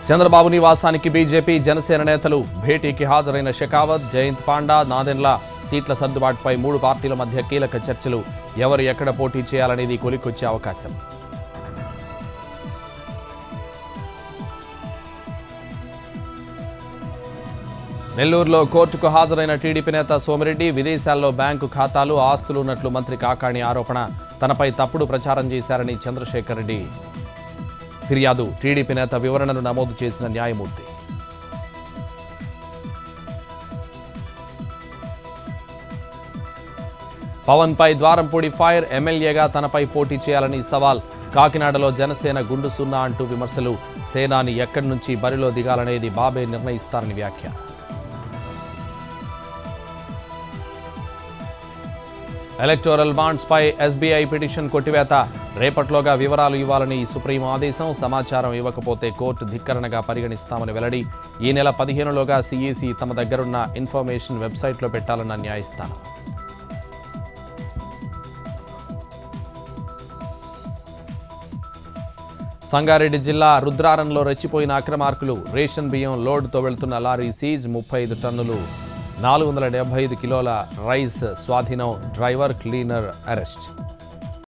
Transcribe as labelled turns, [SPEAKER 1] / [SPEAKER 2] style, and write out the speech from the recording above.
[SPEAKER 1] చంద్రబాబు నివాసానికి బీజేపీ జనసేన నేతలు భేటీకి హాజరైన షెకావత్ జయంత్ పాండా నాదెండ్ల సీట్ల సర్దుబాటుపై మూడు పార్టీల మధ్య కీలక చర్చలు ఎవరు ఎక్కడ పోటీ చేయాలనేది కొలికొచ్చే అవకాశం నెల్లూరులో కోర్టుకు హాజరైన టీడీపీ నేత సోమిరెడ్డి విదేశాల్లో బ్యాంకు ఖాతాలు ఆస్తులు ఉన్నట్లు మంత్రి కాకాణి ఆరోపణ తనపై తప్పుడు ప్రచారం చేశారని చంద్రశేఖర్ రెడ్డి ఫిర్యాదు టీడీపీ నేత వివరణను నమోదు చేసిన న్యాయమూర్తి పవన్ పై ద్వారంపూడి ఫైర్ ఎమ్మెల్యేగా తనపై పోటీ చేయాలని సవాల్ కాకినాడలో జనసేన గుండు సున్నా అంటూ విమర్శలు సేనాని ఎక్కడి నుంచి బరిలో దిగాలనేది బాబే నిర్ణయిస్తారని వ్యాఖ్య ఎలక్టోరల్ బాండ్స్ పై ఎస్బీఐ పిటిషన్ కొట్టివేత రేపట్లోగా వివరాలు ఇవ్వాలని సుప్రీం ఆదేశం సమాచారం ఇవ్వకపోతే కోర్టు ధిక్కరణగా పరిగణిస్తామని వెల్లడి ఈ నెల పదిహేనులోగా సిఈసి తమ దగ్గరున్న ఇన్ఫర్మేషన్ వెబ్సైట్లో పెట్టాలన్న న్యాయస్థానం సంగారెడ్డి జిల్లా రుద్రారంలో రెచ్చిపోయిన అక్రమార్కులు రేషన్ బియ్యం లోడ్తో వెళ్తున్న లారీ సీజ్ ముప్పై ఐదు టన్నులు నాలుగు వందల డెబ్బై ఐదు కిలోల రైస్ స్వాధీనం డ్రైవర్ క్లీనర్ అరెస్ట్